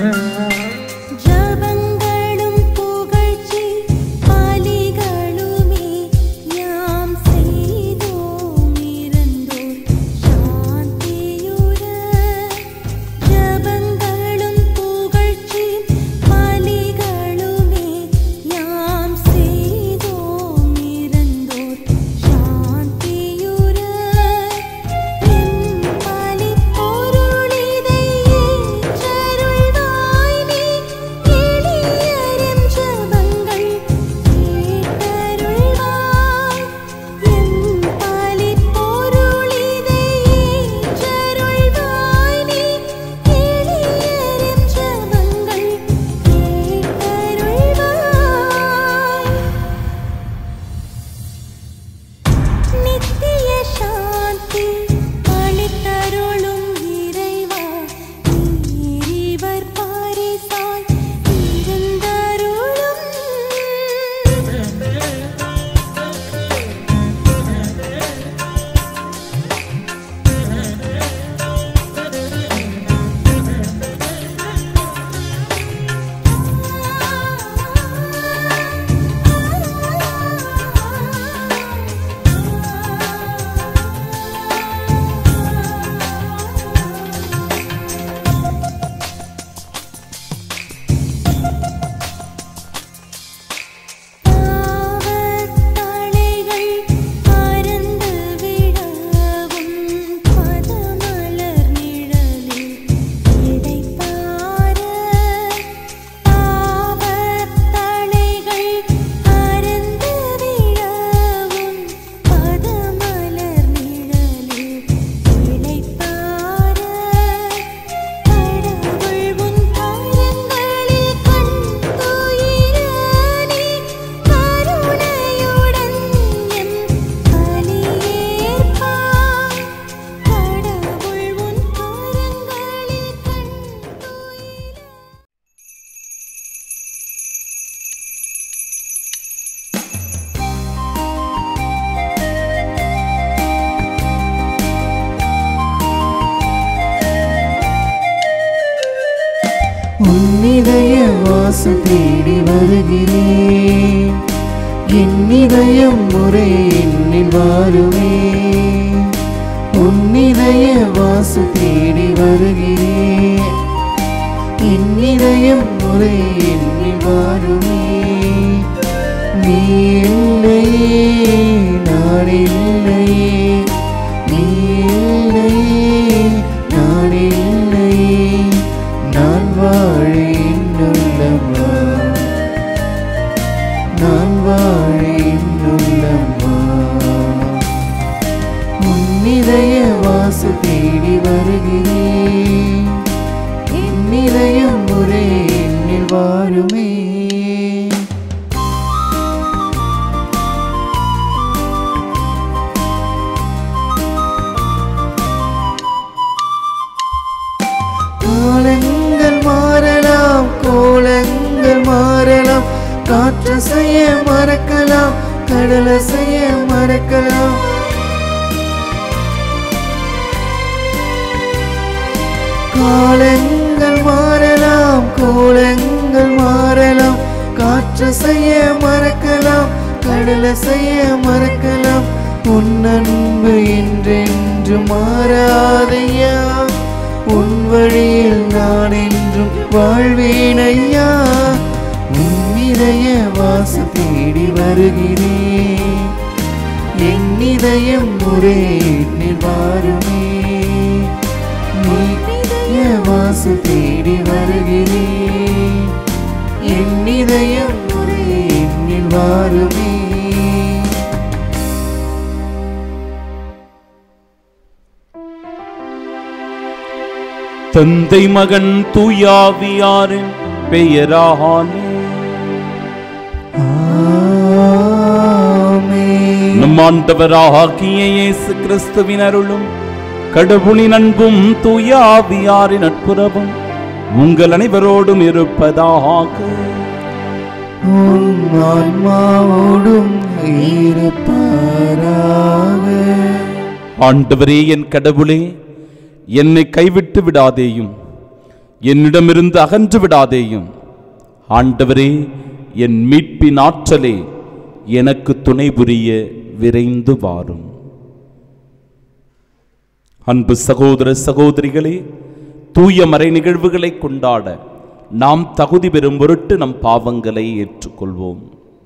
ஜபங்களும் புகழ்ச்சி பலிகளுமே யாம் செய்தோம் இருந்தோர் சாந்தியுற ஜபங்களும் புகழ்ச்சி பலிகளுமே யாம் செய்தோம் இருந்தோர் சாந்தியுற என் பலி பொருளிதை ஏற்றருள்வாய் நீ எளியரின் ஜபங்கள் கேட்டருள்வாய் என் பலி பொருளிதை ஏற்றருள்வாய் நீ எளியரின் ஜபங்கள் கேட்டருள்வாய் நித்திய சாந்தி அளித்தருளும் இறைவா நீரிவர் பாரிசாய் இருந்தருளும் பாவத்தலைகள் பறந்து விடவும் பதமலர் நிழலில் இடைப்பார பாவத்தலைகள் பறந்து விடவும் பதமலர் நிழலில் இடைப்பார கடவுள் உன் கரங்களில் கண் துயிரானே கருணையுடன் என் பலியேற்பாய் கடவுள் உன் கரங்களில் கண் துயிரானே உன்னிதய வாசம் தேடி வருகிறேன் என் இதயம் முறை என்னில் வாருமே உன்னிதய வாசம் தேடி வருகிறேன் என் இதயம் முறை என்னில் வாருமே நீ இல்லையே நான் இல்லையே நீ இல்லையே நான் இல்லையே நான் வாழ இன்னுள்ளமா நான் வாழ இன்னுள்ளமா உன்னிதய வாசு தேடி வருகிறேன் என் இதயம் முறை என்னில் வாருமே காலங்கள் மாறலாம் கோலங்கள் மாறலாம் காற்று செய்ய மறக்கலாம் கடல செய்ய மறக்கலாம் காலங்கள் மாறலாம் கோலங்கள் மாறலாம் காற்று செய்ய மறக்கலாம் கடல செய்ய மறக்கலாம் உன் அன்பு என்றென்று மாறாதையா உன் வழியில் நான் என்றும் வாழ்வேன் ஐயா உன் இதய வாச தேடி வருகிறேன் என் இதயம் முறை எண்ணில் வாருமே நீ இதய வாசு தேடி வருகிறேன் என் இதயம் முறை எண்ணில் வாருமே தந்தை மகன் தூயாவியாரின் பெயராலே ஆமென். நம் ஆண்டவராகிய இயேசு கிறிஸ்துவின் அருளும் கடவுளின் அன்பும் தூயாவியாரின் நட்புறவும் உங்கள் அனைவரோடும் இருப்பதாக உம் ஆன்மாவோடும் இருப்பாராக ஆண்டவரே என் கடவுளே என்னை கைவிட்டு விடாதேயும் என்னிடமிருந்து அகன்று விடாதேயும் ஆண்டவரே என் மீட்பின் ஆற்றலே எனக்கு துணை புரிய விரைந்து வாரும் அன்பு சகோதர சகோதரிகளே தூய மறை நிகழ்வுகளை கொண்டாட நாம் தகுதி பெறும் பொருட்டு நம் பாவங்களை ஏற்றுக்கொள்வோம்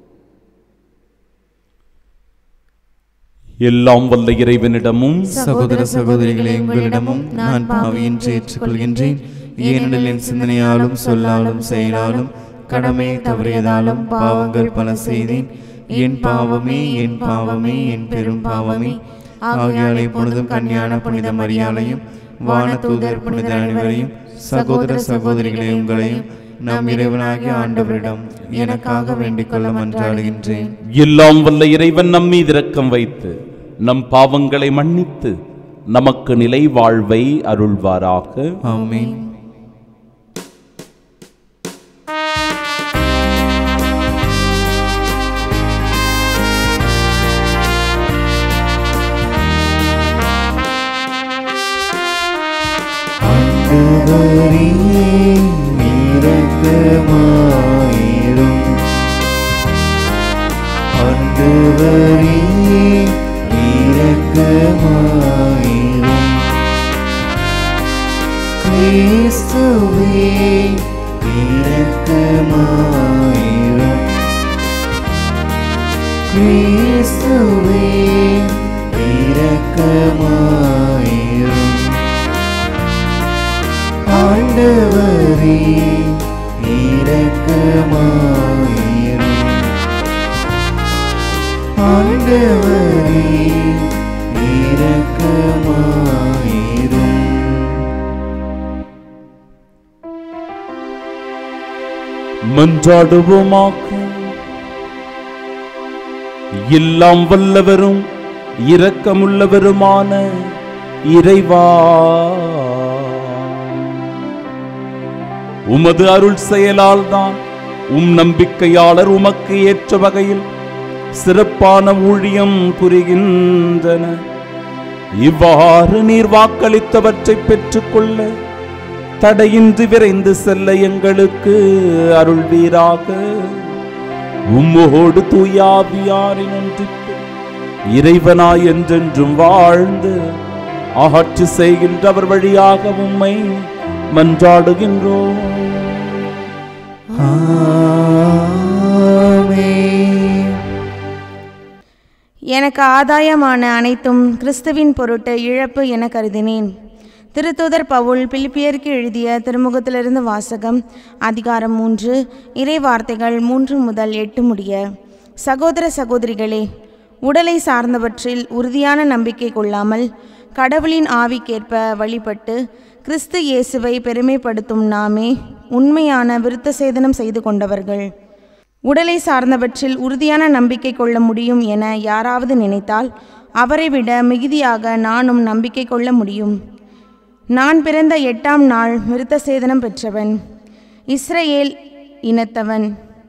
எல்லாம் வல்ல இறைவனிடமும் சகோதர சகோதரிகளே உங்களிடமும் நான் பாவியின்றி ஏற்றுக்கொள்கின்றேன் ஏனெனில் என் சிந்தனையாலும் சொல்லாலும் செயலாலும் கடமை தவறியதாலும் பாவங்கள் பல செய்தேன் என் பாவமே என் பாவமே என் பெரும் பாவமே ஆகியாலை பொழுதும் கன்னியான புனித மரியாளையும் வானதூதர் புனித அனைவரையும் சகோதர சகோதரிகளே உங்களையும் நம் இறைவனாகிய ஆண்டவரிடம் எனக்காக வேண்டிக் கொள்ள மன்றாடுகின்றேன் எல்லாம் வல்ல இறைவன் நம் மீது இரக்கம் வைத்து நம் பாவங்களை மன்னித்து நமக்கு நிலை வாழ்வை அருள்வாராக ஆமென் ஆண்டவரே இரக்கமாயிரும் ஆண்டவரே இரக்கமாயிரும் கிறிஸ்துவே இரக்கமாயிரும் கிறிஸ்துவே இரக்கமாயிரும் ஆண்டவரே இரக்கமாயிரும் ஆண்டவரே இரக்கமாயிரும் மன்றாடுவோமாக எல்லாம் வல்லவரும் இரக்கமுள்ளவருமான இறைவா உமது அருள் செயலால் தான் உம் நம்பிக்கையாளர் உமக்கு ஏற்ற வகையில் சிறப்பான ஊழியம் புரிகின்றன இவ்வாறு நீர் வாக்களித்தவற்றை பெற்றுக்கொள்ள தடையின்றி விரைந்து செல்ல எங்களுக்கு அருள்வீராக உம்மோடு தூயாவியாரின் ஒன்றிப்பு இறைவனாய் என்றென்றும் வாழ்ந்து ஆட்சி செய்கின்றவர் வழியாக உம்மை மன்றாடுகின்றோம் ஆமென் எனக்கு ஆதாயமான அனைத்தும் கிறிஸ்துவின் பொருட்டு இழப்பு என கருதினேன் திருத்தூதர் பவுல் பிலிப்பியருக்கு எழுதிய திருமுகத்திலிருந்து வாசகம் அதிகாரம் மூன்று இறை வார்த்தைகள் மூன்று முதல் எட்டு முடிய சகோதர சகோதரிகளே உடலை சார்ந்தவற்றில் உறுதியான நம்பிக்கை கொள்ளாமல் கடவுளின் ஆவிக்கேற்ப வழிபட்டு கிறிஸ்து இயேசுவை பெருமைப்படுத்தும் நாமே உண்மையான விருத்த சேதனம் செய்து கொண்டவர்கள் உடலை சார்ந்தவற்றில் உறுதியான நம்பிக்கை கொள்ள முடியும் என யாராவது நினைத்தால் அவரை விட மிகுதியாக நானும் நம்பிக்கை கொள்ள முடியும் நான் பிறந்த எட்டாம் நாள் விருத்த சேதனம் பெற்றவன் இஸ்ரவேல் இனத்தவன்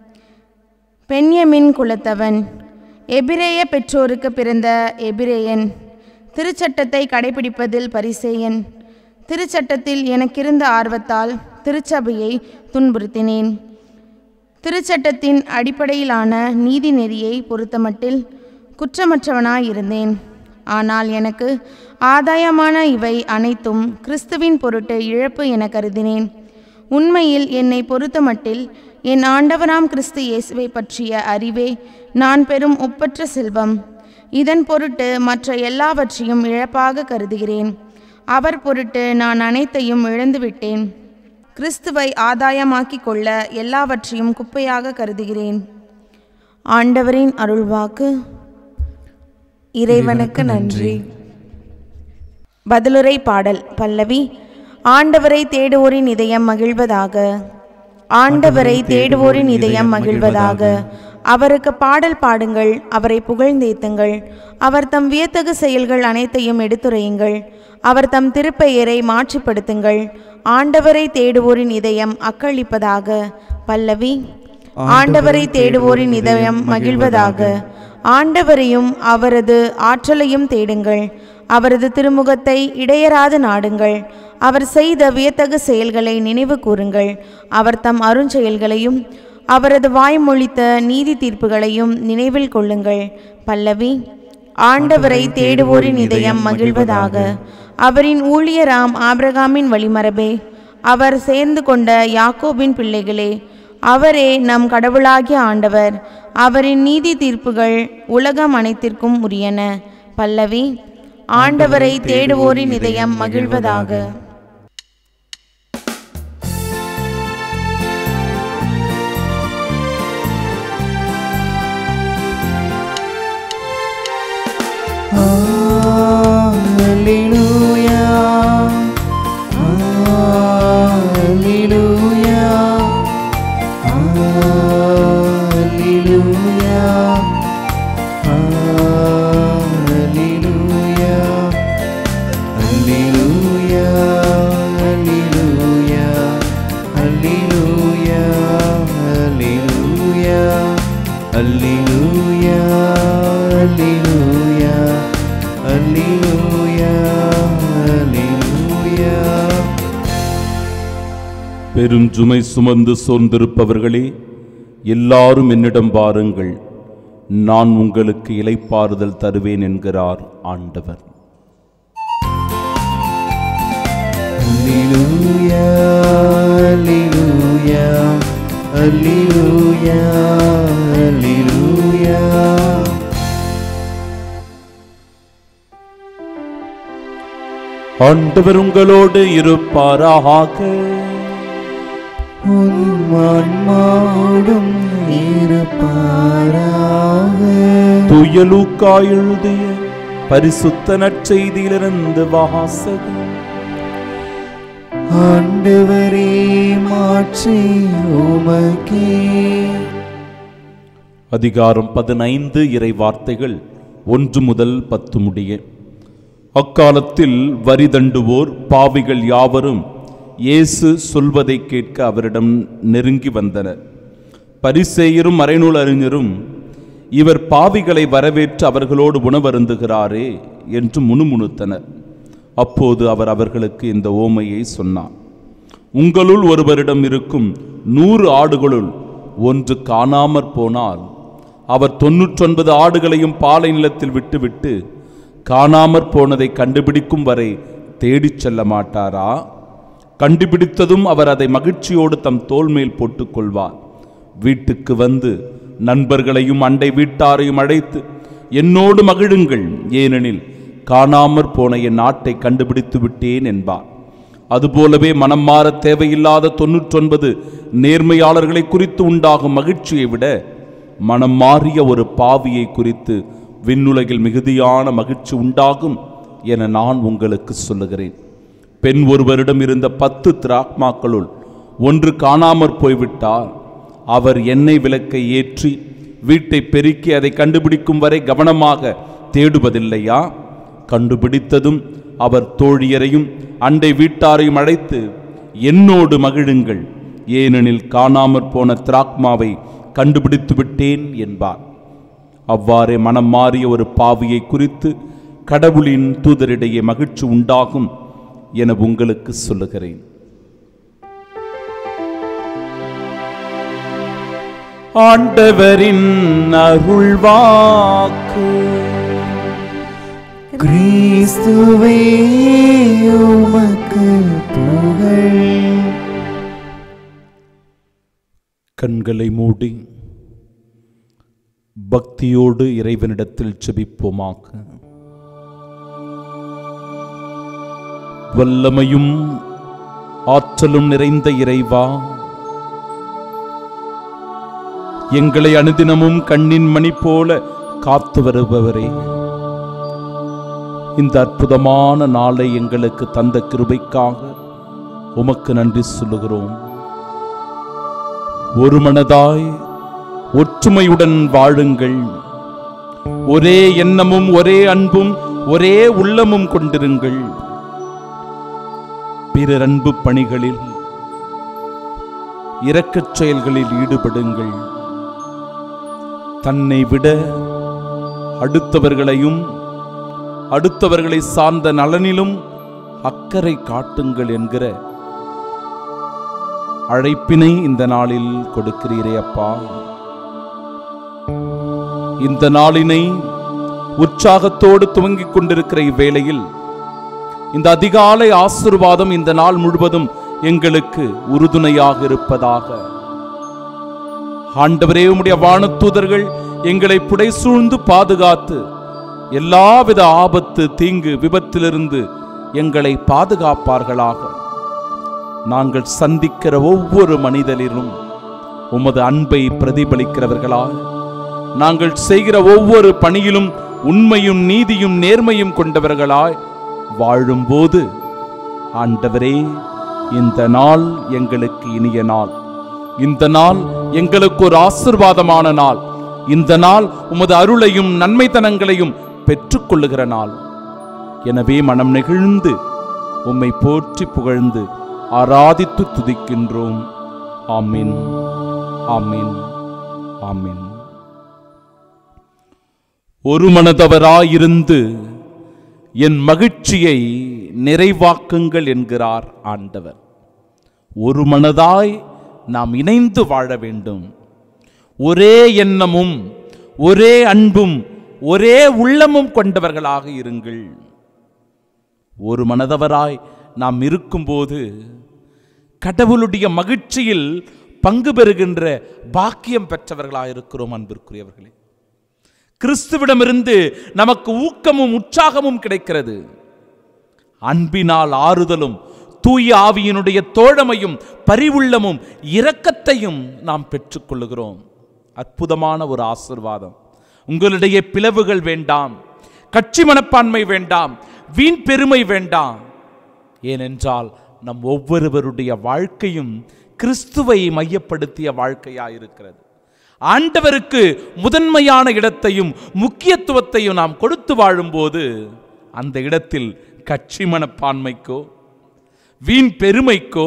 பென்யமின் குலத்தவன் எபிரேய பெற்றோருக்கு பிறந்த எபிரேயன் திருச்சட்டத்தை கடைபிடிப்பதில் பரிசேயன் திருச்சட்டத்தில் எனக்கிருந்த ஆர்வத்தால் திருச்சபையை துன்புறுத்தினேன் திருச்சட்டத்தின் அடிப்படையிலான நீதி நெறியை பொறுத்தமட்டில் குற்றமற்றவனாயிருந்தேன் ஆனால் எனக்கு ஆதாயமான இவை அனைத்தும் கிறிஸ்துவின் பொருட்டு இழப்பு என கருதினேன் உண்மையில் என்னை பொறுத்தமட்டில் என் ஆண்டவராம் கிறிஸ்து இயேசுவை பற்றிய அறிவே நான் பெறும் ஒப்பற்ற செல்வம் இதன் பொருட்டு மற்ற எல்லாவற்றையும் இழப்பாக கருதுகிறேன் அவர் பொருட்டு நான் அனைத்தையும் இழந்துவிட்டேன் கிறிஸ்துவை ஆதாயமாக்கிக் கொள்ள எல்லாவற்றையும் குப்பையாக கருதுகிறேன் ஆண்டவரின் அருள்வாக்கு இறைவனுக்கு நன்றி பதிலுரை பாடல் பல்லவி ஆண்டவரை தேடுவோரின் இதயம் மகிழ்வதாக ஆண்டவரை தேடுவோரின் இதயம் மகிழ்வதாக அவருக்கு பாடல் பாடுங்கள் அவரை புகழ்ந்தேத்துங்கள் அவர் தம் வியத்தகு செயல்கள் அனைத்தையும் எடுத்துரையுங்கள் அவர் தம் திருப்பெயரை மாற்றிப்படுத்துங்கள் ஆண்டவரை தேடுவோரின் இதயம் அக்களிப்பதாக பல்லவி ஆண்டவரை தேடுவோரின் இதயம் மகிழ்வதாக ஆண்டவரையும் அவரது ஆற்றலையும் தேடுங்கள் அவரது திருமுகத்தை இடையராது நாடுங்கள் அவர் செய்த வியத்தகு செயல்களை நினைவு கூறுங்கள் அவர் தம் அருஞ்செயல்களையும் அவரது வாய்மொழித்த நீதி தீர்ப்புகளையும் நினைவில் கொள்ளுங்கள் பல்லவி ஆண்டவரை தேடுவோரின் இதயம் மகிழ்வதாக அவரின் ஊழியராம் ஆபிரகாமின் வழிமரபே அவர் சேர்ந்து கொண்ட யாக்கோபின் பிள்ளைகளே அவரே நம் கடவுளாகிய ஆண்டவர் அவரின் நீதி தீர்ப்புகள் உலகம் அனைத்திற்கும் உரியன பல்லவி ஆண்டவரை தேடுவோரின் இதயம் மகிழ்வதாக Hallelujah. Hallelujah. Hallelujah. Hallelujah. Hallelujah. Hallelujah. Hallelujah. Hallelujah. Hallelujah. Hallelujah. Hallelujah. Hallelujah. பெரும் சுமை சுமந்து சோர்ந்திருப்பவர்களே எல்லாரும் என்னிடம் வாருங்கள் நான் உங்களுக்கு இலைப்பாறுதல் தருவேன் என்கிறார் ஆண்டவர் Hallelujah. Hallelujah. Hallelujah. Hallelujah. ஆண்டவர் உங்களோடு இருப்பாராக உன் ஆன்மாவோடும் இருப்பாராக துயலூக்கா எழுதிய பரிசுத்த நற்செய்தியிலிருந்து வாசகம் ஆண்டவரே மாற்றி உமக்கே அதிகாரம் பதினைந்து இறை வார்த்தைகள் ஒன்று முதல் பத்து முடிய அக்காலத்தில் வரி தண்டுவோர் பாவிகள் யாவரும் இயேசு சொல்வதை கேட்க அவரிடம் நெருங்கி வந்தனர் பரிசேயரும் மறைநூல் அறிஞரும் இவர் பாவிகளை வரவேற்று அவர்களோடு உணவருந்துகிறாரே என்று முணுமுணுத்தனர் அப்போது அவர் அவர்களுக்கு இந்த ஓமையை சொன்னார் உங்களுள் ஒருவரிடம் இருக்கும் நூறு ஆடுகளுள் ஒன்று காணாமற் போனால் அவர் தொன்னூற்றொன்பது ஆடுகளையும் பாலை நிலத்தில் விட்டுவிட்டு காணாமற் போனதை கண்டுபிடிக்கும் வரை தேடிச் செல்ல மாட்டாரா கண்டுபிடித்ததும் அவர் அதை மகிழ்ச்சியோடு தம் தோள் மேல் போட்டுக்கொள்வார் வீட்டுக்கு வந்து நண்பர்களையும் அண்டை வீட்டாரையும் அழைத்து என்னோடு மகிழுங்கள் ஏனெனில் காணாமற் போன என் நாட்டை கண்டுபிடித்து விட்டேன் என்பார் அதுபோலவே மனம் மாற தேவையில்லாத தொன்னூற்றொன்பது நேர்மையாளர்களை குறித்து உண்டாகும் மகிழ்ச்சியை விட மனம் மாறிய ஒரு பாவியை குறித்து விண்ணுலகில் மிகுதியான மகிழ்ச்சி உண்டாகும் என நான் உங்களுக்கு சொல்லுகிறேன் பெண் ஒருவரிடம் இருந்த பத்து திராக்மாக்களுள் ஒன்று காணாமற் போய்விட்டால் அவர் எண்ணெய் விளக்கை ஏற்றி வீட்டை பெருக்கி அதை கண்டுபிடிக்கும் வரை கவனமாக தேடுவதில்லையா கண்டுபிடித்ததும் அவர் தோழியரையும் அண்டை வீட்டாரையும் அழைத்து என்னோடு மகிழுங்கள் ஏனெனில் காணாமற் போன திராக்மாவை கண்டுபிடித்து விட்டேன் என்பார் அவ்வாறே மனம் மாறிய ஒரு பாவியை குறித்து கடவுளின் தூதரிடையே மகிழ்ச்சி உண்டாகும் என உங்களுக்கு சொல்லுகிறேன் ஆண்டவரின் அருள்வாக்கு கிறிஸ்துவே உமக்கு புகழ் கண்களை மூடி பக்தியோடு இறைவனிடத்தில் செபிப்போமாக வல்லமையும் ஆற்றலும் நிறைந்த இறைவா எங்களை அனுதினமும் கண்ணின் மணி போல காத்து வருபவரே இந்த அற்புதமான நாளை எங்களுக்கு தந்த கிருபைக்காக உமக்கு நன்றி சொல்லுகிறோம் ஒரு மனதாய் ஒற்றுமையுடன் வாழுங்கள் ஒரே எண்ணமும் ஒரே அன்பும் ஒரே உள்ளமும் கொண்டிருங்கள் பிறர் அன்பு பணிகளில் இரக்கச் செயல்களில் ஈடுபடுங்கள் தன்னை விட அடுத்தவர்களையும் அடுத்தவர்களை சார்ந்த நலனிலும் அக்கறை காட்டுங்கள் என்கிற அழைப்பினை இந்த நாளில் கொடுக்கிறீரே அப்பா இந்த நாளினை உற்சாகத்தோடு துவங்கிக் கொண்டிருக்கிற இவ்வேளையில் இந்த அதிகாலை ஆசிர்வாதம் இந்த நாள் முழுவதும் எங்களுக்கு உறுதுணையாக இருப்பதாக ஆண்டவரே உம்முடைய வானத்தூதர்கள் எங்களை புடைசூழ்ந்து பாதுகாத்து எல்லாவித ஆபத்து தீங்கு விபத்திலிருந்து எங்களை பாதுகாப்பார்களாக நாங்கள் சந்திக்கிற ஒவ்வொரு மனிதரிலும் உமது அன்பை பிரதிபலிக்கிறவர்களாக நாங்கள் செய்கிற ஒவ்வொரு பணியிலும் உண்மையும் நீதியும் நேர்மையும் கொண்டவர்களாய் வாழும்போது ஆண்டவரே இந்த நாள் எங்களுக்கு இனிய நாள் இந்த நாள் எங்களுக்கு ஒரு ஆசிர்வாதமான நாள் இந்த நாள் உமது அருளையும் நன்மைத்தனங்களையும் பெற்றுக்கொள்ளுகிற நாள் எனவே மனம் நெகிழ்ந்து உம்மை போற்றி புகழ்ந்து ஆராதித்து துதிக்கின்றோம் ஆமீன் ஆமீன் ஆமீன் ஒரு மனதவராயிருந்து என் மகிழ்ச்சியை நிறைவாக்குங்கள் என்கிறார் ஆண்டவர் ஒரு மனதாய் நாம் இணைந்து வாழ வேண்டும் ஒரே எண்ணமும் ஒரே அன்பும் ஒரே உள்ளமும் கொண்டவர்களாக இருங்கள் ஒரு மனதவராய் நாம் இருக்கும்போது கடவுளுடைய மகிழ்ச்சியில் பங்கு பெறுகின்ற பாக்கியம் பெற்றவர்களாக இருக்கிறோம் அன்பிற்குரியவர்களே கிறிஸ்துவிடமிருந்து நமக்கு ஊக்கமும் உற்சாகமும் கிடைக்கிறது அன்பினால் ஆறுதலும் தூய ஆவியினுடைய தோழமையும் பரிவுள்ளமும் இரக்கத்தையும் நாம் பெற்றுக்கொள்ளுகிறோம் அற்புதமான ஒரு ஆசிர்வாதம் உங்களிடையே பிளவுகள் வேண்டாம் கட்சி மனப்பான்மை வேண்டாம் வீண் பெருமை வேண்டாம் ஏனென்றால் நம் ஒவ்வொருவருடைய வாழ்க்கையும் கிறிஸ்துவை மையப்படுத்திய வாழ்க்கையாயிருக்கிறது ஆண்டவருக்கு முதன்மையான இடத்தையும் முக்கியத்துவத்தையும் நாம் கொடுத்து வாழும்போது அந்த இடத்தில் கட்சி மனப்பான்மைக்கோ வீண் பெருமைக்கோ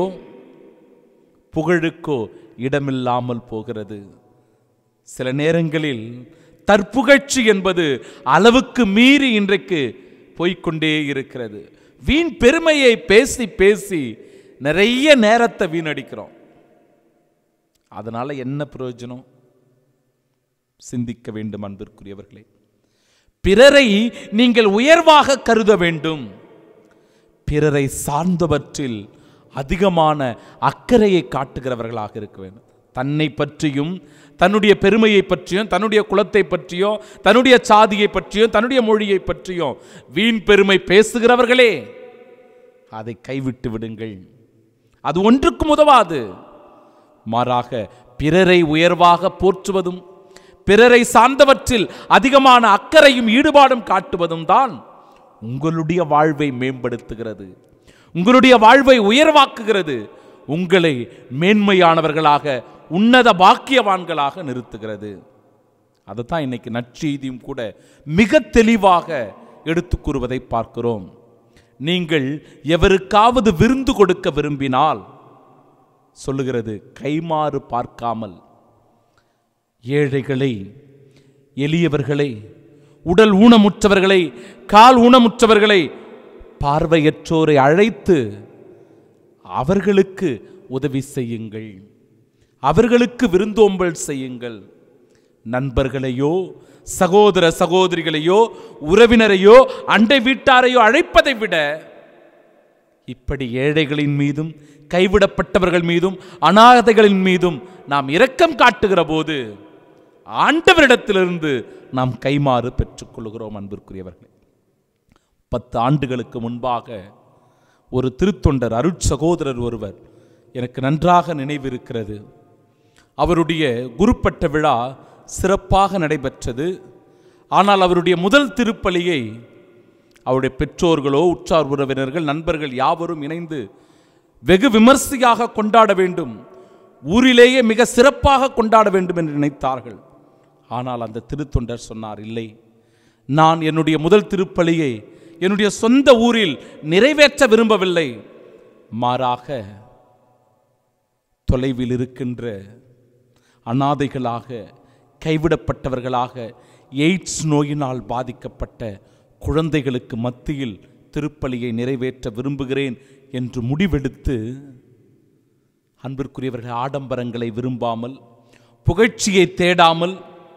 புகழுக்கோ இடமில்லாமல் போகிறது சில நேரங்களில் தற்புகழ்ச்சி என்பது அளவுக்கு மீறி இன்றைக்கு போய்க்கொண்டே இருக்கிறது வீண் பெருமையை பேசி பேசி நிறைய நேரத்தை வீணடிக்கிறோம் அதனால என்ன பிரயோஜனம் சிந்திக்க வேண்டும் அன்பிற்குரியவர்களே பிறரை நீங்கள் உயர்வாக கருத வேண்டும் பிறரை சார்ந்தவற்றில் அதிகமான அக்கறையை காட்டுகிறவர்களாக இருக்க வேண்டும் தன்னை பற்றியும் தன்னுடைய பெருமையை பற்றியும் தன்னுடைய குலத்தை பற்றியும் தன்னுடைய சாதியை பற்றியும் தன்னுடைய மொழியை பற்றியும் வீண் பெருமை பேசுகிறவர்களே அதை கைவிட்டு விடுங்கள் அது ஒன்றுக்கும் உதவாது மாறாக பிறரை உயர்வாக போற்றுவதும் பிறரை சார்ந்தவற்றில் அதிகமான அக்கறையும் ஈடுபாடும் காட்டுவதும் தான் உங்களுடைய வாழ்வை மேம்படுத்துகிறது உங்களுடைய வாழ்வை உயர்வாக்குகிறது உங்களை மேன்மையானவர்களாக உன்னத பாக்கியவான்களாக நிறுத்துகிறது அதைத்தான் இன்னைக்கு நற்செய்தியும் கூட மிக தெளிவாக எடுத்து கூறுவதை பார்க்கிறோம் நீங்கள் எவருக்காவது விருந்து கொடுக்க விரும்பினால் சொல்லுகிறது கைமாறு பார்க்காமல் ஏழைகளை எளியவர்களை உடல் ஊனமுற்றவர்களை கால் ஊனமுற்றவர்களை பார்வையற்றோரை அழைத்து அவர்களுக்கு உதவி செய்யுங்கள் அவர்களுக்கு விருந்தோம்பல் செய்யுங்கள் நண்பர்களையோ சகோதர சகோதரிகளையோ உறவினரையோ அண்டை வீட்டாரையோ அழைப்பதை விட இப்படி ஏழைகளின் மீதும் கைவிடப்பட்டவர்கள் மீதும் அனாதைகளின் மீதும் நாம் இரக்கம் காட்டுகிற போது ஆண்டவரிடத்திலிருந்து நாம் கைமாறு பெற்றுக்கொள்கிறோம் அன்பிற்குரியவர்களே பத்து ஆண்டுகளுக்கு முன்பாக ஒரு திருத்தொண்டர் அருட் சகோதரர் ஒருவர் எனக்கு நன்றாக நினைவிருக்கிறது அவருடைய குருப்பட்ட விழா சிறப்பாக நடைபெற்றது ஆனால் அவருடைய முதல் திருப்பலியை அவருடைய பெற்றோர்களோ உற்றார் உறவினர்கள் நண்பர்கள் யாவரும் இணைந்து வெகு விமர்சையாக கொண்டாட வேண்டும் ஊரிலேயே மிக சிறப்பாக கொண்டாட வேண்டும் என்று நினைத்தார்கள் ஆனால் அந்த திருத்தொண்டர் சொன்னார் இல்லை நான் என்னுடைய முதல் திருப்பலியை என்னுடைய சொந்த ஊரில் நிறைவேற்ற விரும்பவில்லை மாறாக தொலைவில் இருக்கின்ற அனாதைகளாக கைவிடப்பட்டவர்களாக எய்ட்ஸ் நோயினால் பாதிக்கப்பட்ட குழந்தைகளுக்கு மத்தியில் திருப்பலியை நிறைவேற்ற விரும்புகிறேன் என்று முடிவெடுத்து அன்பிற்குரியவர்கள் ஆடம்பரங்களை விரும்பாமல் புகழ்ச்சியை தேடாமல்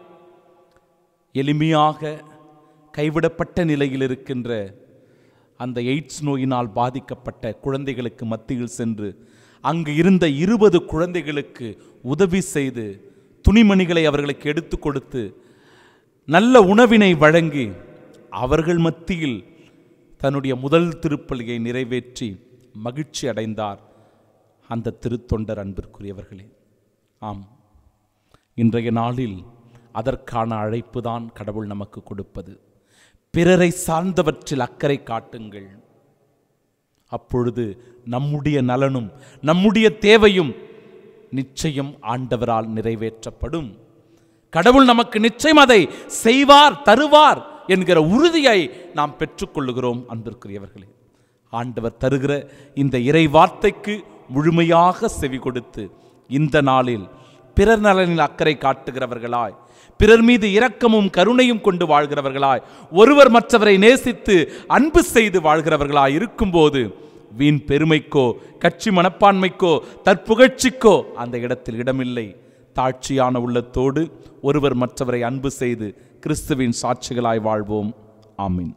எளிமையாக கைவிடப்பட்ட நிலையில் இருக்கின்ற அந்த எய்ட்ஸ் நோயினால் பாதிக்கப்பட்ட குழந்தைகளுக்கு மத்தியில் சென்று அங்கு இருந்த இருபது குழந்தைகளுக்கு உதவி செய்து துணிமணிகளை அவர்களுக்கு எடுத்து கொடுத்து நல்ல உணவினை வழங்கி அவர்கள் மத்தியில் தன்னுடைய முதல் திருப்பலியை நிறைவேற்றி மகிழ்ச்சி அடைந்தார் அந்த திருத்தொண்டர் அன்பிற்குரியவர்களே ஆம் இன்றைய நாளில் அதற்கான அழைப்பு தான் கடவுள் நமக்கு கொடுப்பது பிறரை சார்ந்தவற்றில் அக்கறை காட்டுங்கள் அப்பொழுது நம்முடைய நலனும் நம்முடைய தேவையும் நிச்சயம் ஆண்டவரால் நிறைவேற்றப்படும் கடவுள் நமக்கு நிச்சயம் அதை செய்வார் தருவார் என்கிற உறுதியை நாம் பெற்றுக்கொள்ளுகிறோம் அன்பிற்குரியவர்களே ஆண்டவர் தருகிற இந்த இறை வார்த்தைக்கு முழுமையாக செவி கொடுத்து இந்த நாளில் பிறர் நலனில் அக்கறை காட்டுகிறவர்களாய் பிறர் மீது இரக்கமும் கருணையும் கொண்டு வாழ்கிறவர்களாய் ஒருவர் மற்றவரை நேசித்து அன்பு செய்து வாழ்கிறவர்களாய் இருக்கும்போது வீண் பெருமைக்கோ கட்சி மனப்பான்மைக்கோ தற்புகழ்ச்சிக்கோ அந்த இடத்தில் இடமில்லை தாட்சியான உள்ளத்தோடு ஒருவர் மற்றவரை அன்பு செய்து கிறிஸ்துவின் சாட்சிகளாய் வாழ்வோம் ஆமீன்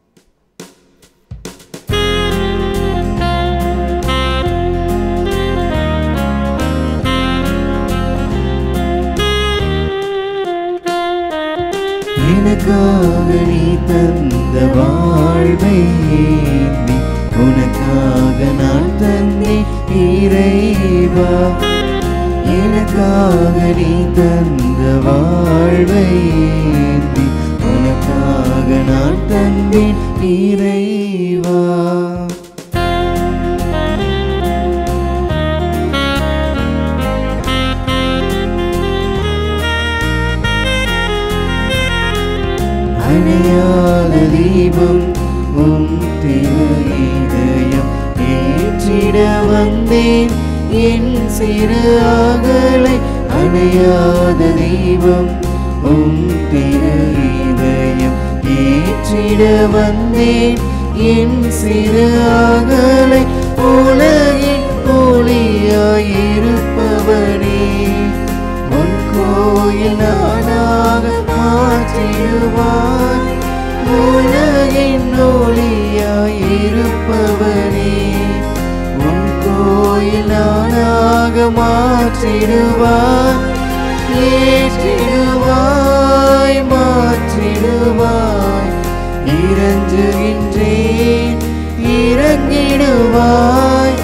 எனக்காக நீ தந்த வாழ்வை ஏந்தி உனக்காக நான் தந்தேன் இறைவா எனக்காக நீ தந்த வாழ்வை ஏந்தி உனக்காக நான் தந்தேன் இறைவா அணையாத தீபம் உம் திரு இதயம் ஏற்றிட வந்தேன் என் சிறு ஆகலை அணையாத தீபம் உம் திரு இதயம் ஏற்றிட வந்தேன் என் சிறு ஆகலை உலகின் ஒளியாயிருப்பவனே உன் கோயில் நானாக மாற்றிடுவாய் உலகின் ஒளியாயிருப்பவனே உன் கோயில் நானாக மாற்றிடுவாய் ஏற்றிடுவாய் மாற்றிடுவாய் இறஞ்சுகின்றேன் இறங்கிடுவாய்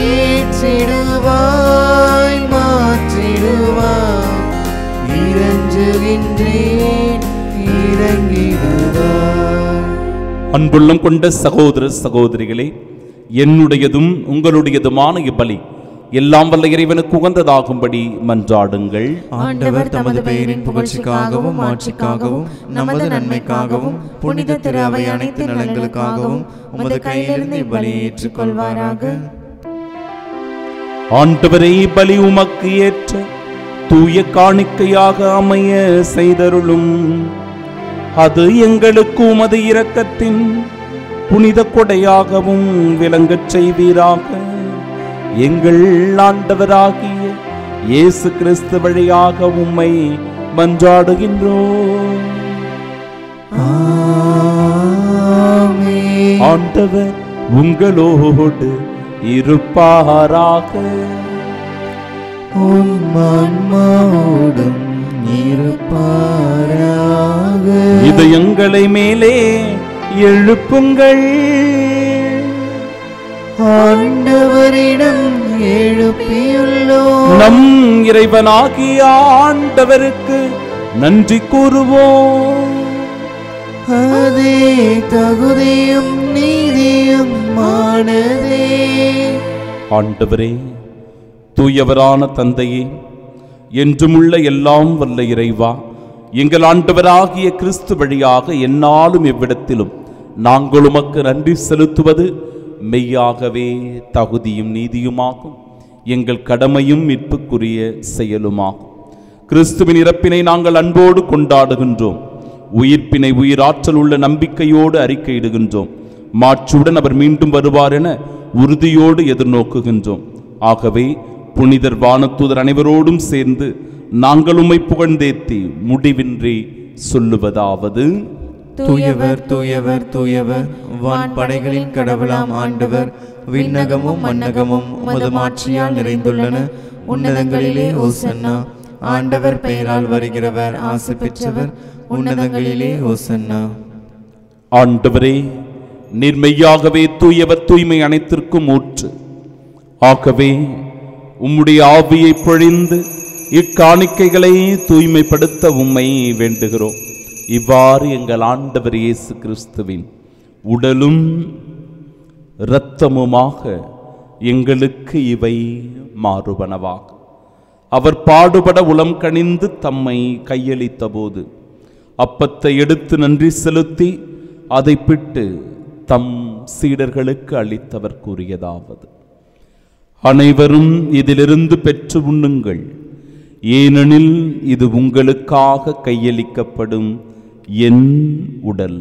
ஏற்றிடுவாய் மாற்றிடுவாய் இறஞ்சுகின்றேன் இறங்கிடுவாய் அன்புள்ளம் கொண்ட சகோதர சகோதரிகளே என்னுடையதும் உங்களுடையதுமான இப்பலி எல்லாம் வல்ல இறைவனுக்கு உகந்ததாகும்படி மன்றாடுங்கள் ஆண்டவர் தமது பெயரின் புகழ்ச்சிக்காகவும் ஆட்சிக்காகவும் நமது நன்மைக்காகவும் புனித திரு அவை அனைத்து நலன்களுக்காகவும் உமது கையிலிருந்து இப்பலியை ஏற்றுக்கொள்வாராக ஆண்டவரை பலி உமக்கு ஏற்ற தூய காணிக்கையாக அமைய செய்தருளும் அது எங்களுக்கு உமது இரக்கத்தின் புனித கொடையாகவும் விளங்கச் செய்வீராக எங்கள் ஆண்டவராகிய இயேசு கிறிஸ்து வழியாக உம்மை மன்றாடுகின்றோம் ஆமென். ஆண்டவர் உங்களோடு இருப்பாராக உம் ஆன்மாவோடும் இருப்பாராக இதயங்களை மேலே எழுப்புங்கள் ஆண்டவரிடம் எழுப்பியுள்ளோம் நம் இறைவனாகிய ஆண்டவருக்கு நன்றி கூறுவோம் அதே தகுதியும் நீதியும் மானதே ஆண்டவரே தூயவரான தந்தையே என்றுமுள்ள எல்லாம் வல்ல இறைவா எங்கள் ஆண்டவராகிய கிறிஸ்து வழியாக எந்நாளும் எவ்விடத்திலும் நாங்கள் உமக்கு நன்றி செலுத்துவது மெய்யாகவே தகுதியும் நீதியுமாகும் எங்கள் கடமையும் மீட்புக்குரிய செயலுமாகும் கிறிஸ்துவின் இறப்பினை நாங்கள் அன்போடு கொண்டாடுகின்றோம் உயிர்ப்பினை உயிராற்றல் உள்ள நம்பிக்கையோடு அறிக்கையிடுகின்றோம் மாட்சியுடன் அவர் மீண்டும் வருவார் என உறுதியோடு எதிர்நோக்குகின்றோம் ஆகவே புனிதர் வானத்தூதர் அனைவரோடும் சேர்ந்து நாங்கள் உம்மை புகழ்ந்தேத்தி முடிவின்றி சொல்லுவதாவது தூயவர் தூயவர் தூயவர் வான் படைகளின் கடவுளாம் ஆண்டவர் விண்ணகமும் மன்னகமும் உமது மாட்சியால் நிறைந்துள்ளன உன்னதங்களிலே ஓசன்னா ஆண்டவர் பெயரால் வருகிறவர் ஆசை பெற்றவர் உன்னதங்களிலே ஓசன்னா ஆண்டவரே நிர்மையாகவே தூயவர் தூய்மை அனைத்திற்கும் ஊற்று ஆகவே உம்முடைய ஆவியை பொழிந்து இக்காணிக்கைகளை தூய்மைப்படுத்த உம்மை வேண்டுகிறோம் இவ்வாறு எங்கள் ஆண்டவர் இயேசு கிறிஸ்துவின் உடலும் இரத்தமுமாக எங்களுக்கு இவை மாறுபனவாக அவர் பாடுபட உளம் கனிந்து தம்மை கையளித்த போது அப்பத்தை எடுத்து நன்றி செலுத்தி அதை பிட்டு தம் சீடர்களுக்கு அளித்தவர் கூறியதாவது அனைவரும் இதிலிருந்து பெற்று உண்ணுங்கள் ஏனெனில் இது உங்களுக்காக கையளிக்கப்படும் என் உடல்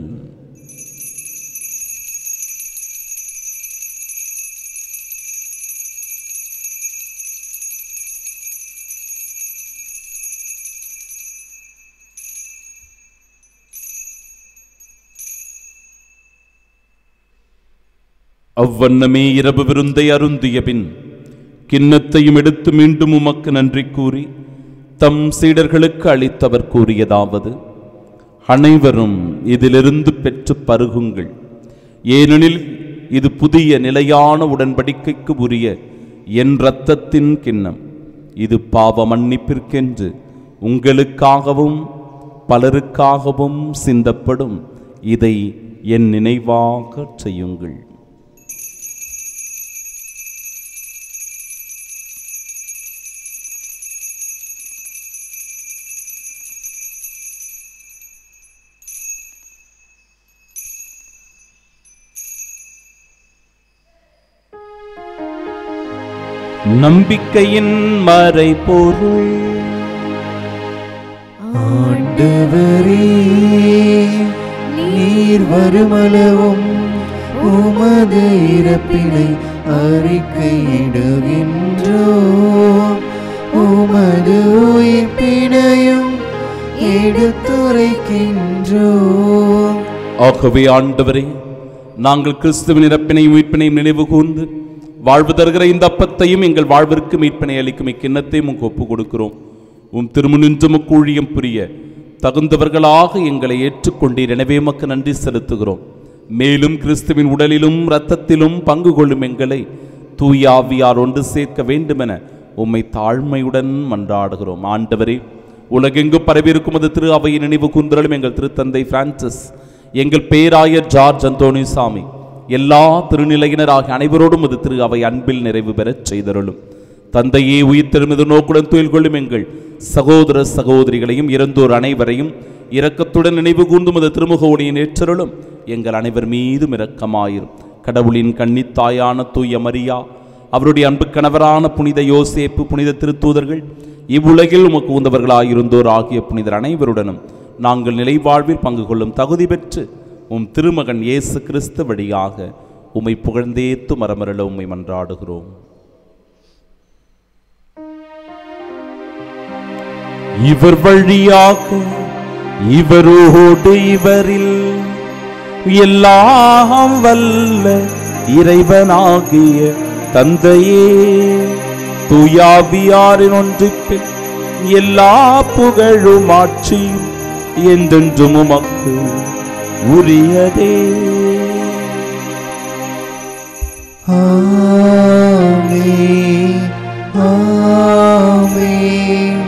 அவ்வண்ணமே இரவு விருந்தை அருந்திய பின் கிண்ணத்தையும் எடுத்து மீண்டும் உமக்கு நன்றி கூறி தம் சீடர்களுக்கு அளித்தவர் கூறியதாவது அனைவரும் இதிலிருந்து பெற்று பருகுங்கள் ஏனெனில் இது புதிய நிலையான உடன்படிக்கைக்கு உரிய என் இரத்தத்தின் கிண்ணம் இது பாவ மன்னிப்பிற்கென்று உங்களுக்காகவும் பலருக்காகவும் சிந்தப்படும் இதை என் நினைவாகச் செய்யுங்கள் நம்பிக்கையின் மறைபொருள் ஆண்டவரே நீர் வருமளவும் உமது இறப்பினை அறிக்கையிடுகின்றோம் உமது உயிர்ப்பினையும் எடுத்துரைக்கின்றோம் ஆகவே ஆண்டவரே நாங்கள் கிறிஸ்துவின் இறப்பினையும் மீட்பினையும் நினைவு கூர்ந்து வாழ்வு தருகிற இந்த அப்பத்தையும் எங்கள் வாழ்விற்கு மீட்பினை அளிக்கும் இக்கிண்ணத்தையும் உங்க ஒப்பு கொடுக்கிறோம் உம் திருமுனின்று ஊழியம் புரிய தகுந்தவர்களாக எங்களை ஏற்றுக்கொண்டீர் எனவே உமக்கு நன்றி செலுத்துகிறோம் மேலும் கிறிஸ்துவின் உடலிலும் இரத்தத்திலும் பங்கு கொள்ளும் எங்களை தூயாவியார் ஒன்று சேர்க்க வேண்டுமென உம்மை தாழ்மையுடன் மன்றாடுகிறோம் ஆண்டவரே உலகெங்கு பரவியிருக்கும் அது திரு அவையின் நினைவு கூர்ந்தலும் எங்கள் திருத்தந்தை பிரான்சிஸ் எங்கள் பேராயர் ஜார்ஜ் அந்தோணிசாமி எல்லா திருநிலையினராகிய அனைவரோடும் இது திரு அவை அன்பில் நிறைவு பெறச் செய்தருளும் தந்தையே உயிர்த்தெழுமது நோக்குடன் துயில் கொள்ளும் எங்கள் சகோதர சகோதரிகளையும் இறந்தோர் அனைவரையும் இரக்கத்துடன் நினைவு கூர்ந்தும் அது திருமுக ஒளியின் ஏற்றருளும் எங்கள் அனைவர் மீதும் இரக்கமாயிரும் கடவுளின் கன்னித்தாயான தூய மரியா அவருடைய அன்பு கணவரான புனித யோசேப்பு புனித திருத்தூதர்கள் இவ்வுலகில் உமக்கு உந்தவர்களாயிருந்தோர் ஆகிய புனிதர் அனைவருடனும் நாங்கள் நிலைவாழ்வில் பங்கு கொள்ளும் தகுதி பெற்று உம் திருமகன் இயேசு கிறிஸ்து வழியாக உம்மை புகழ்ந்தேத்து மரமரல உம்மை மன்றாடுகிறோம் இவர் வழியாக இவரோடு இவரில் எல்லாம் வல்ல இறைவனாகிய தந்தையே தூயாவியாரின் ஒன்றிப்பில் எல்லா புகழும் ஆட்சியும் என்றென்றும் உமக்கு உரியதே ஆமென் ஆமென்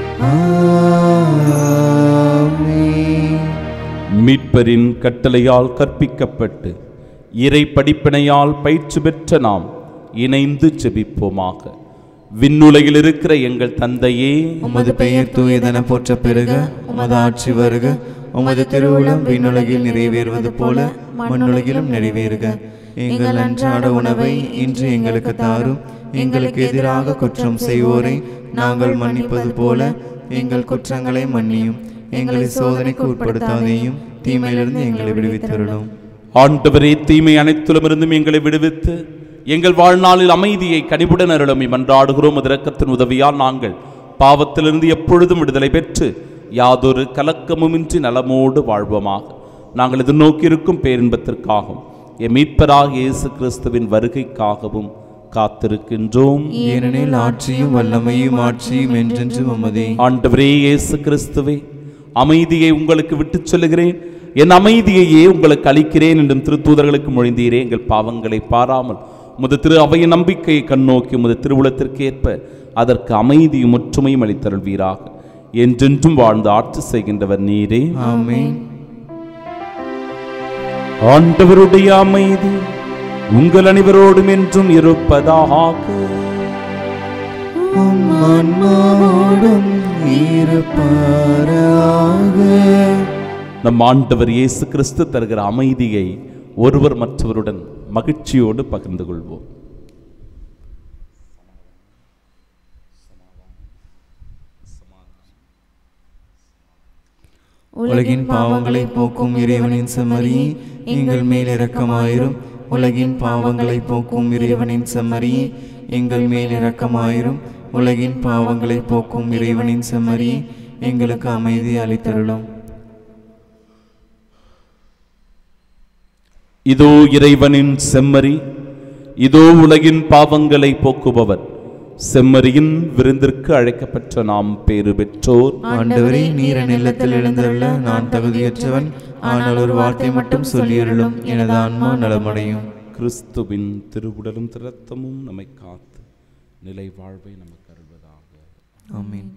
ஆமென் மீட்பரின் கட்டளையால் கற்பிக்கப்பட்டு இறை படிப்பினையால் பயிற்சி பெற்ற நாம் இணைந்து ஜெபிப்போமாக விண்ணுலகில் இருக்கிற எங்கள் தந்தையே உமது பெயர் தூயதென போற்ற பெருக உமது ஆட்சி வருக உமது திருவுளம் விண்ணுலகில் நிறைவேறுவது போல மண்ணுலகிலும் நிறைவேறுக எங்கள் அன்றாட உணவை இன்று எங்களுக்கு தாரும் எங்களுக்கு எதிராக குற்றம் செய்வோரை நாங்கள் மன்னிப்பது போல எங்கள் குற்றங்களை மன்னியும் எங்களை சோதனைக்கு உட்படுத்தாதேயும் தீமையிலிருந்து எங்களை விடுவித்தருளும் ஆண்டவரே தீமை அனைத்திலுமிருந்தும் எங்களை விடுவித்து எங்கள் வாழ்நாளில் அமைதியை கனிவுடன் அருளமை மன்றாடுகிறோம் இரக்கத்தின் உதவியால் நாங்கள் பாவத்திலிருந்து எப்பொழுதும் விடுதலை பெற்று யாதொரு கலக்கமுமின்றி நலமோடு வாழ்வோமாக நாங்கள் எதிர்நோக்கி இருக்கும் பேரின்பத்திற்காகவும் எம் மீட்பராக இயேசு கிறிஸ்துவின் வருகைக்காகவும் காத்திருக்கின்றோம் ஏனெனில் ஆட்சியும் வல்லமையும் ஆட்சியும் என்றென்றும் உமதே ஆண்டவரே இயேசு கிறிஸ்துவே அமைதியை உங்களுக்கு விட்டுச் சொல்லுகிறேன் என் அமைதியையே உங்களுக்கு அளிக்கிறேன் என்றும் திருத்தூதர்களுக்கு மொழிந்தீரே எங்கள் பாவங்களை பாராமல் உமது திரு அவையின் நம்பிக்கையை கண்ணோக்கி உமது திருவுளத்திற்கு ஏற்ப அதற்கு அமைதியும் ஒற்றுமையும் அளித்தருள்வீராக என்றென்றும் வாழ்ந்து ஆட்சி செய்கின்றவர் நீரே ஆமென் ஆண்டவருடைய அமைதி உங்கள் அனைவரோடும் என்றும் இருப்பதாக உம் ஆன்மாவோடும் இருப்பாராக நம் ஆண்டவர் இயேசு கிறிஸ்து தருகிற அமைதியை ஒருவர் மற்றவருடன் மகிழ்ச்சியோடு பகிர்ந்து கொள்வோம் உலகின் பாவங்களை போக்கும் இறைவனின் செம்மறி எங்கள் மேல் இரக்கமாயிரும் உலகின் பாவங்களை போக்கும் இறைவனின் செம்மறி எங்கள் மேல் இரக்கமாயிரும் உலகின் பாவங்களை போக்கும் இறைவனின் செம்மறி எங்களுக்கு அமைதி அளித்தருளும் இதோ இறைவனின் செம்மறி இதோ உலகின் பாவங்களை போக்குபவர் செம்மறியின் விருந்திற்கு அழைக்கப்பட்ட நாம் பேறு பெற்றோர் ஆண்டவரே நீர நிலத்தில் எழுந்தருள நான் தகுதியற்றவன் ஆனால் ஒரு வார்த்தை மட்டும் சொல்லியருளும் எனது ஆன்மா நலமடையும் கிறிஸ்துவின் திருவுடலும் திரத்தமும் நம்மை காத்து நிலை வாழ்வை நமக்கு அருள்வதாக ஆமென்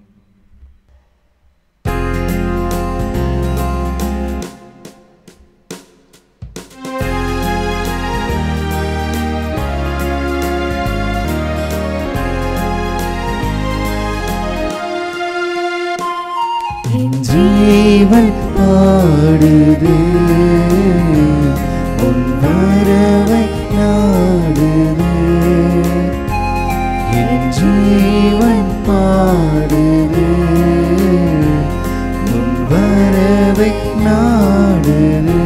ஜீவன் பாடுது உன் வரவை நாடுது என் ஜீவன் பாடுது உன் வரவை நாடுது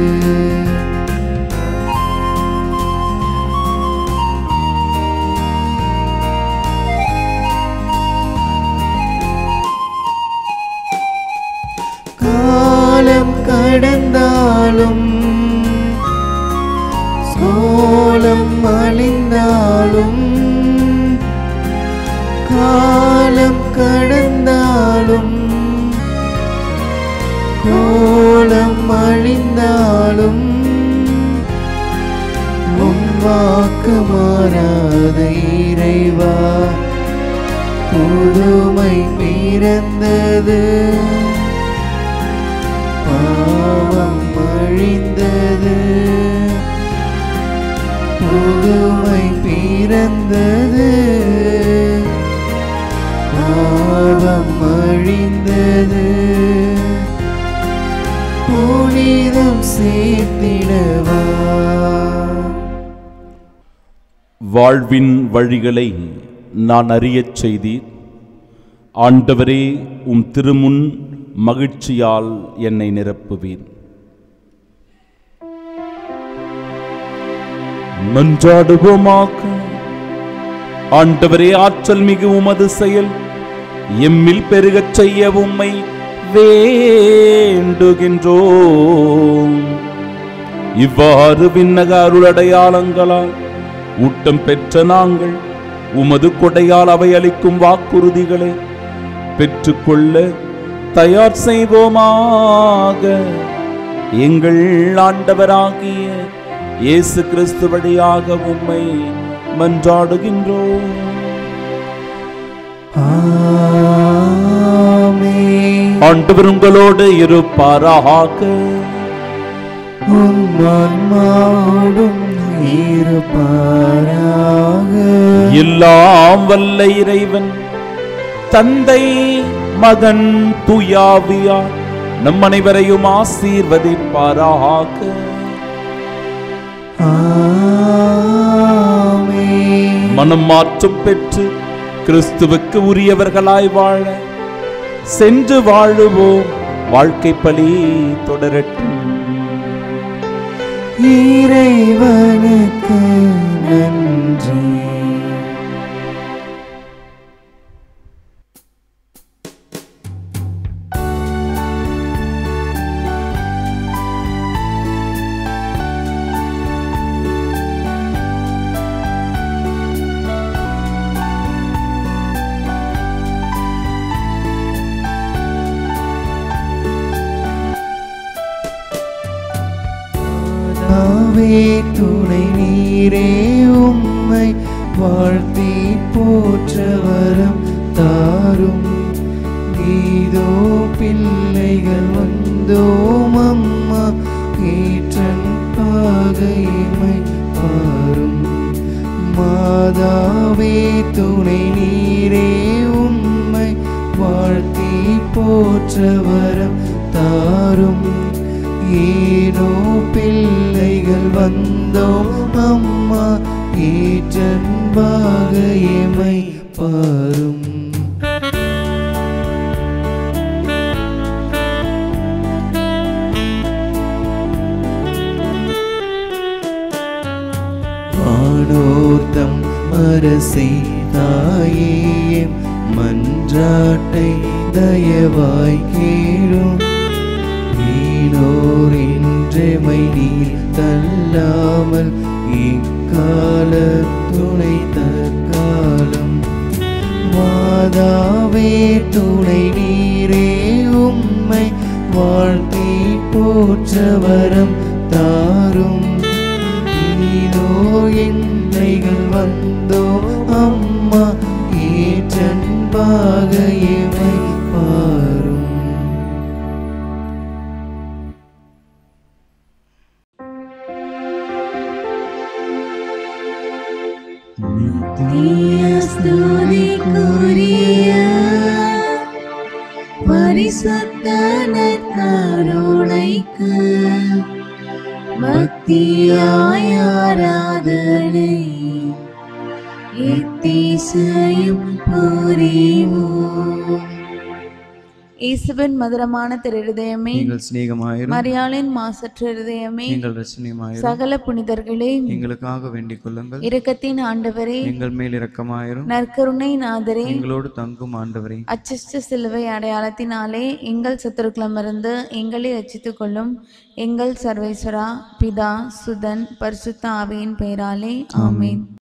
காலம் கடந்தாலும் சோலம் அழிந்தாலும் காலம் கடந்தாலும் கோலம் அழிந்தாலும் உன் வாக்கு மாறாத இறைவா புதுமை பிறந்தது பாவம் அழிந்தது புதுமை பிறந்தது பாவம் அழிந்தது புனிதம் சேர்த்திடவா வாழ்வின் வழிகளை நான் அறியச் செய்தீர் ஆண்டவரே உம் திருமுன் மகிழ்ச்சியால் என்னை நிரப்புவீர் மன்றாடுவோமாக ஆண்டவரே ஆற்றல் மிகு உமது செயல் எம்மில் பெருகச் செய்ய உம்மை வேண்டுகின்றோம் இவ்வாறு விண்ணக அருளடையாளங்களால் ஊட்டம் பெற்ற நாங்கள் உமது கொடையால் அவை அளிக்கும் வாக்குறுதிகளை பெற்றுக்கொள்ள தயார் செய்வோமாக எங்கள் ஆண்டவராகிய இயேசு கிறிஸ்து வழியாக உம்மை மன்றாடுகின்றோம் ஆமென். ஆண்டவர் உங்களோடு இருப்பாராக உம் ஆன்மாவோடும் இருப்பாராக எல்லாம் வல்ல இறைவன் தந்தை மகன் துயாவியார் நம் அனைவரையும் ஆசீர்வதிப்பாராக ஆமென். மனம் மாற்றம் பெற்று கிறிஸ்துவுக்கு உரியவர்களாய் வாழ சென்று வாழுவோம் வாழ்க்கை பலி தொடரட்டும் இறைவனுக்கு நன்றி தாவே துணை நீரே உம்மை வாழ்த்தி போற்ற வரம் தாரும் நீதோ பிள்ளைகள் வந்தோம் அம்மா ஏற்றன் பாகைமை பாரும் மாதாவே துணை நீரே உம்மை வாழ்த்தி போற்ற வரம் தாரும் ஏனோ பிள்ளைகள் வந்தோம் அம்மா ஏற்றன்பாக எமை பாரும் வானோர்த்தம் அரசை தாயேயம் மன்றாட்டை தயவாய் கேளும் நீனோர் இன்றெமை நீர் தள்ளாமல் இக்கால துணை தற்காலம் மாதாவே துணை நீரே உம்மை வாழ்த்தி போற்ற வரம் தாரும் நீதோ என்னைகள் வந்தோ அம்மா ஏற்றன்பாக எமை பாரும் ஸ்துதிக்குரிய பரிசுத்த நற்கருணைக்கு பக்தியாய் ஆராதனை எத்தீசையும் புரிவோம் இயேசுவின் மதுரமான திருதயமே நீங்கள் சிநேகமாயிரும் மரியாளின் மாசற்ற இருதயமே நீங்கள் ரசனியமாயிரும் சகல புனிதர்களே எங்களுக்காக வேண்டிக் கொள்ளுங்கள் இரக்கத்தின் ஆண்டவரே எங்கள் மேல் இரக்கமாயிரும் நற்கருணை நாதரே எங்களோடு தங்கும் ஆண்டவரே அச்சிஷ்ட சிலுவை அடையாளத்தினாலே எங்கள் சத்துருக்களமிருந்து எங்களை ரட்சித்துக் கொள்ளும் எங்கள் சர்வேஸ்வரா பிதா சுதன் பரிசுத்த ஆவியின் பெயராலே ஆமென்